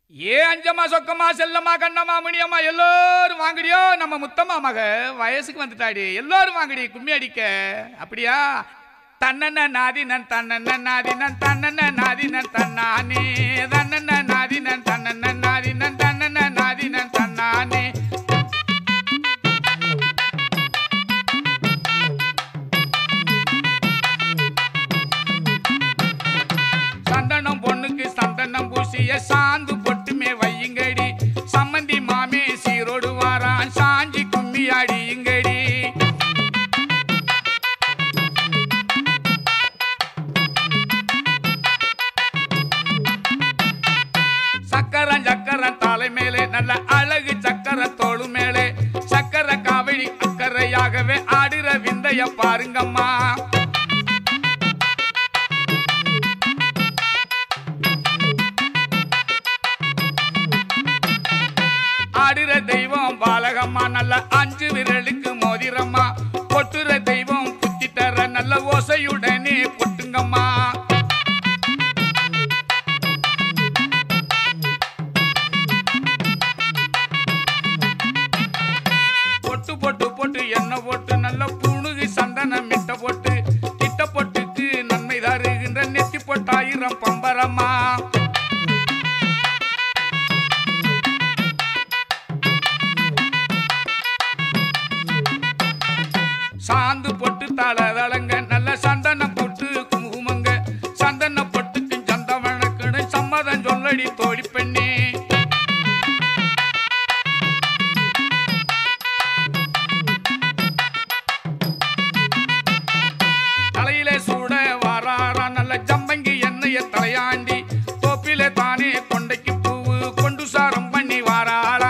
ஏ அஞ்சம்மா சொக்கம்மா செல்லம்மா கண்ணம்மா முனியம்மா எல்லாரும் வாங்கடியோ நம்ம முத்தம்மா மக வயசுக்கு வந்துட்டாடி எல்லாரும் வாங்கடி கும்மி அடிக்க அப்படியா தன்னன நாதினன் தன்னன நாதினன் தன்னன நாதினன் தன்னானே தன்னன நாதினன் தன்னன நாதினன் தன்னன நாதினன் தன்னானே சந்தனம் பொண்ணுக்கு சந்தனம் பூசிய சாந்து பொட்டுமே வையுங்கடி சம்மந்தி மாமே சீரோடு வாரான் சாஞ்சி கும்மி அடியுங்கடி சக்கரம் சக்கரம் தலை மேலே நல்ல அழகு சக்கர தோளு மேலே சக்கர காவடி அக்கறையாகவே ஆடுற விந்தைய பாருங்கம்மா ஆடுற தெய்வம் பாலகம்மா நல்ல அஞ்சு விரலுக்கு மோதிரம்மா கொட்டுற தெய்வம் புத்தி தர நல்ல ஓசையுடனே கொட்டுங்கம்மா பொட்டு பொட்டு பொட்டு எண்ணெய் போட்டு நல்ல புணுகு சந்தனம் மிட்ட போட்டு கிட்ட பொட்டுக்கு நன்மை தருகின்ற நெத்தி பொட்டாயிரம் பம்பரம்மா சாந்து பொட்டு தல தளங்க நல்ல சந்தனம் பொட்டு குங்குமங்க சந்தன பொட்டுக்கு சந்தவனக்குன்னு சம்மதம் சொல்லடி தோழி பெண்ணே தலையிலே சூட வாராரா நல்ல ஜம்பங்கி எண்ணெய தலையாண்டி தோப்பிலே தானே கொண்டைக்கு பூவு கொண்டு சாரம் பண்ணி வாராளா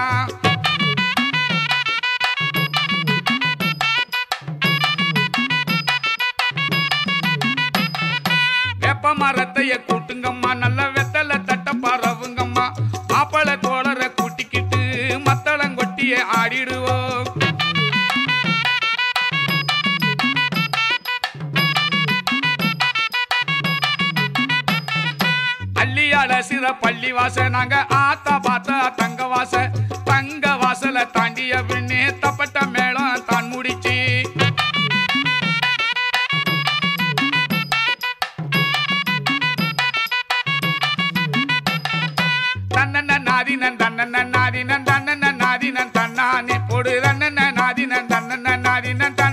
வேப்ப மரத்தைய கூட்டுங்கம்மா நல்ல வெத்தல தட்ட பரவுங்கம்மா ஆப்பள தோழர கூட்டிக்கிட்டு மத்தளங்கொட்டிய ஆடிடுவோம் அள்ளியால சிற பள்ளி வாச நாங்க ஆத்தா பாத்தா தங்க வாச தங்க வாசல தாண்டிய பின்னே தப்பட்ட மேளம் தான் முடிச்சு தன்னன நாதினன் தன்னன நாதினன் தன்னன நாதினன் தன்னானே போடு தன்னன நாதினன் தன்னன நாதினன்